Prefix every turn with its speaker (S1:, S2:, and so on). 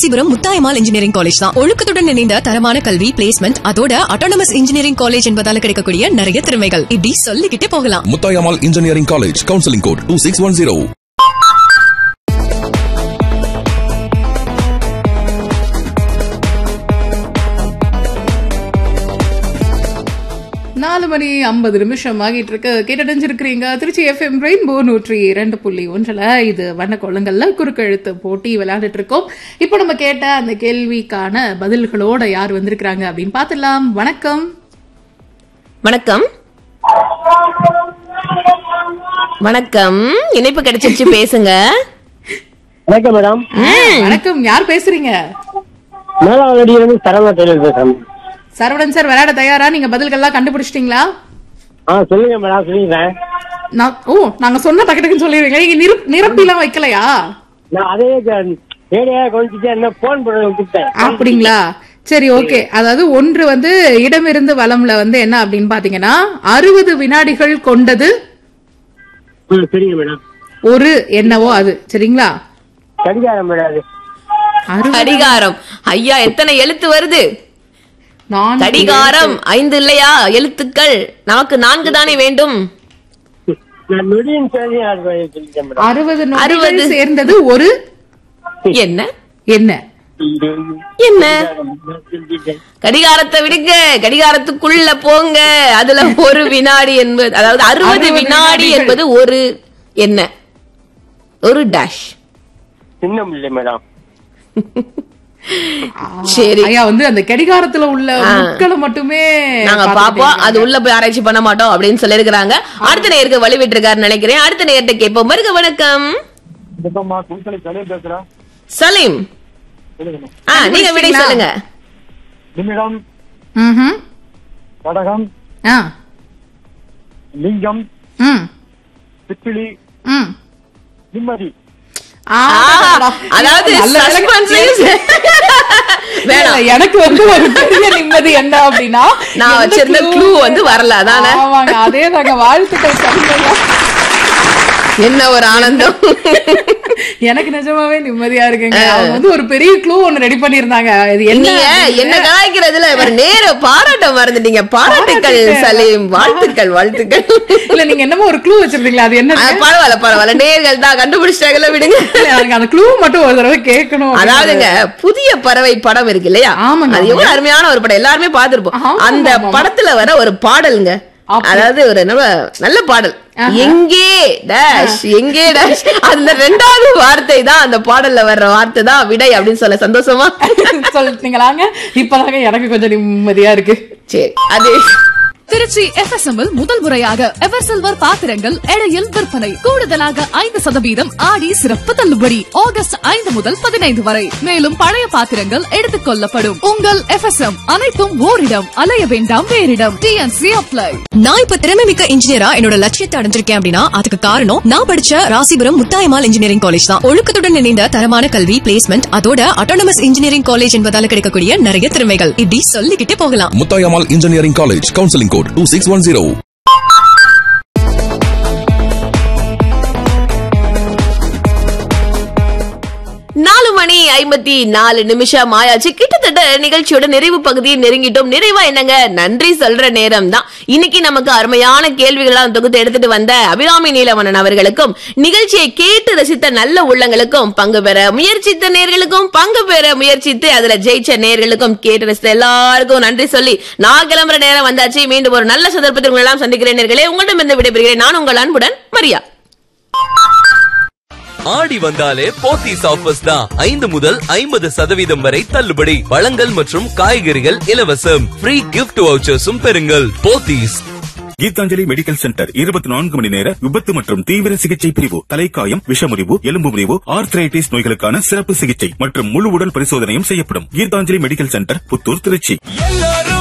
S1: Rasipuram Muthayammal engineering college தான் ஒழுக்கத்துடன் இணைந்த தரமான கல்வி பிளேஸ்மெண்ட் அதோட அட்டானமஸ் இன்ஜினியரிங் காலேஜ் என்பதால கிடைக்கக்கூடிய நிறைய திறமைகள் இப்படி சொல்லிக்கிட்டே போகலாம்
S2: Muthayammal engineering college counselling code two six one zero
S3: நாலு மணி ஐம்பது நிமிஷம் ஆகிட்டு இருக்கு கேட்டடைஞ்சிருக்கிறீங்க திருச்சி எஃப்எம் ரெயின்போ நூற்றி இரண்டு புள்ளி ஒன்றில் இது வண்ண கொள்ளங்கள்ல குறுக்கெழுத்து போட்டி விளையாண்டுட்டு இருக்கோம் இப்போ நம்ம கேட்ட அந்த கேள்விக்கான பதில்களோட யார் வந்திருக்கிறாங்க அப்படின்னு பார்த்துடலாம் வணக்கம்
S4: வணக்கம் வணக்கம் இணைப்பு கிடைச்சிருச்சு பேசுங்க
S5: வணக்கம் மேடம்
S3: வணக்கம் யார் பேசுறீங்க
S5: மேலாவடியிலிருந்து சரவண டெய்லர் பேசுறேன்
S3: சரவணன் சார் விளையாட தயாரா நீங்க பதில்கள்லாம் கண்டுபிடிச்சிட்டீங்களா
S5: ஆ சொல்லுங்க மேடம் சொல்லிடுறேன்
S3: நான் ஓ நாங்க சொன்ன டக்கு டக்குன்னு சொல்லிடுவீங்க நீங்க நிரப்- நிரப்பிலாம் வைக்கலையா
S5: நான் அதே ரேடியா கொஞ்சிட்டு என்ன போன் பண்ண விட்டுட்டேன்
S3: அப்படிங்களா சரி ஓகே அதாவது ஒன்று வந்து இடமிருந்து வலம்ல வந்து என்ன அப்படின்னு பாத்தீங்கன்னா அறுபது வினாடிகள் கொண்டது
S5: ம், சரிங்க மேடம்
S3: ஒரு என்னவோ அது சரிங்களா
S5: கடிகாரம் மேடம் அது
S3: அறுபது
S4: கடிகாரம் ஐயா எத்தனை எழுத்து வருது
S3: நான்கு
S4: கடிகாரம் ஐந்து இல்லையா எழுத்துக்கள் நமக்கு நான்கு தானே வேண்டும்
S5: நான் நொடியின் சொல்லி அது சொல்லிட்டேன் மேடம்
S3: அறுபது நொடிகள்
S4: அறுபது.
S3: சேர்ந்தது ஒரு
S4: என்ன
S3: என்ன
S4: என்ன கடிகாரத்தை விடுங்க கடிகாரத்துக்குள்ள போங்க அதுல ஒரு வினாடி என்பது அதாவது அறுபது
S3: அறுபது
S4: வினாடி
S3: வினாடிகள்.
S4: என்பது ஒரு என்ன ஒரு டேஷ்
S5: சின்னம் இல்லை மேடம்
S4: சரி
S3: ஐயா வந்து அந்த கடிகாரத்துல உள்ள முட்களை மட்டுமே
S4: நாங்க
S3: பார்த்துட்டே
S4: பாப்போம்
S3: இருக்காங்க.
S4: அது உள்ள போய் ஆராய்ச்சி பண்ண மாட்டோம் அப்படின்னு சொல்லிருக்காங்க அடுத்த நேருக்கு வழி விட்டுருக்காரு நினைக்கிறேன் அடுத்த நேரத்தை கேட்போம் வருக வணக்கம்
S5: பேசுறேன்
S4: சலீம் ஆ நீங்க விடை சொல்லுங்க
S5: நிமிடம்
S3: ம்ஹும்.
S5: கடகம்
S3: ஆ
S5: லிங்கம்
S3: ம்
S5: பிப்பிலி
S3: ம்
S5: நிம்மதி
S3: ஆ,
S4: ஆஹா, அதாவது
S3: நல்ல வேலை.
S4: suspense வேணாம்
S3: இல்ல, எனக்கு வந்து ஒரு பெரிய நிம்மதி என்ன அப்படின்னா
S4: நான்
S3: எந்த
S4: வச்சிருந்த
S3: clue
S4: clue வந்து வரல, அதானே?
S3: ஆமாங்க அதே தாங்க வாழ்த்துக்கள் சரிங்க
S4: என்ன ஒரு ஆனந்தம்
S3: எனக்கு நிஜமாவே நிம்மதியா இருக்குங்க அவங்க வந்து ஒரு பெரிய க்ளூ ஒன்னு ரெடி பண்ணிருந்தாங்க இது என்ன
S4: நீங்க என்ன கலாய்க்கிறதுல இவர் நேர பாராட்ட மறந்துட்டீங்க பாராட்டுக்கள்
S3: பாராட்டுக்கள்.
S4: சலீம் வாழ்த்துக்கள் வாழ்த்துக்கள்
S3: இல்ல நீங்க என்னமோ ஒரு க்ளூ வச்சிருந்தீங்களா அது என்ன
S4: ஆ, பரவாயில்ல பரவாயில்ல நேர்கள் தான் கண்டுபிடிச்சிட்டாங்கல்ல விடுங்க
S3: எனக்கு அந்த க்ளூ மட்டும் ஒரு தடவை கேட்கணும்
S4: அதாவதுங்க புதிய பறவை படம் இருக்கு இல்லையா
S3: ஆமாங்க,
S4: அது எவ்வளவு அருமையான ஒரு படம் எல்லாருமே பார்த்திருப்போம்
S3: ஆமா,
S4: அந்த
S3: ஆமா, ஆமா.
S4: படத்துல வர ஒரு பாடலுங்க
S3: அப்படி.
S4: அதாவது ஒரு நல்ல நல்ல பாடல்
S3: ஆஹா.
S4: எங்கே டேஷ் எங்கே டேஷ் அந்த ரெண்டாவது வார்த்தை தான் அந்த பாடல்ல வர்ற வார்த்தை தான் விடை அப்படின்னு சொல்ல சந்தோஷமா
S3: சொல்லிட்டீங்களாங்க இப்பதாங்க எனக்கு கொஞ்சம் நிம்மதியா இருக்கு
S4: சரி அது
S6: திருச்சி FSM இல் முதல் முறையாக எவர் சில்வர் பாத்திரங்கள் எடையில் விற்பனை கூடுதலாக ஐந்து சதவீதம் ஆடி சிறப்பு தள்ளுபடி ஆகஸ்ட் ஐந்து முதல் பதினைந்து வரை மேலும் பழைய பாத்திரங்கள் எடுத்துக் கொள்ளப்படும் உங்கள் FSM அனைத்தும் ஓரிடம் அலைய வேண்டாம் வேறிடம் டிஎன்சி அப்ளை
S1: நான் இப்ப திறமை மிக்க இன்ஜினியரா என்னோட லட்சியத்தை அடைஞ்சிருக்கேன் அப்படின்னா அதுக்கு காரணம் நான் படிச்ச ராசிபுரம் முத்தாயமால் இன்ஜினியரிங் காலேஜ் தான் ஒழுக்கத்துடன் இணைந்த தரமான கல்வி பிளேஸ்மெண்ட் அதோட அட்டானமஸ் இன்ஜினியரிங் காலேஜ் என்பதால கிடைக்கக்கூடிய நிறைய திறமைகள் இப்படி சொல்லிக்கிட்டே போகலாம்
S2: Muthayammal engineering college counselling code two six one zero
S4: நாலு மணி ஐம்பத்தி நாலு நிமிஷம் ஆயாச்சு கிட்டத்தட்ட நிகழ்ச்சியோட நிறைவு பகுதியை நெருங்கிட்டோம் நிறைவா என்னங்க நன்றி சொல்ற நேரம் தான் இன்னைக்கு நமக்கு அருமையான கேள்விகள்லாம் தொகுத்து எடுத்துட்டு வந்த அபிராமி நீலவணன் அவர்களுக்கும் நிகழ்ச்சியை கேட்டு ரசித்த நல்ல உள்ளங்களுக்கும் பங்கு பெற முயற்சித்த நேர்களுக்கும் பங்கு பெற முயற்சித்து அதுல ஜெயிச்ச நேர்களுக்கும் கேட்டு ரசித்த எல்லாருக்கும் நன்றி சொல்லி நான் கிளம்புற நேரம் வந்தாச்சு மீண்டும் ஒரு நல்ல சந்தர்ப்பத்தில் உங்களை எல்லாம் சந்திக்கிறேன் நேர்களே உங்களிடம் இருந்து விடைபெறுகிறேன் நான் உங்கள் அன்புடன் மரியா
S7: ஆடி வந்தாலே போத்தீஸ் ஆஃபர்ஸ் தான் ஐந்து முதல் ஐம்பது சதவீதம் வரை தள்ளுபடி பழங்கள் மற்றும் காய்கறிகள் இலவசம் ஃப்ரீ கிஃப்ட் வவுச்சர்ஸும் பெறுங்கள் போத்தீஸ்
S8: கீதாஞ்சலி மெடிக்கல் சென்டர் இருபத்தி நான்கு மணி நேர விபத்து மற்றும் தீவிர சிகிச்சை பிரிவு தலைக்காயம் விஷமுறிவு எலும்பு முறிவு ஆர்த்ரைட்டிஸ் நோய்களுக்கான சிறப்பு சிகிச்சை மற்றும் முழு உடல் பரிசோதனையும் செய்யப்படும் கீதாஞ்சலி மெடிக்கல் சென்டர் புத்தூர் திருச்சி
S7: எல்லாரும்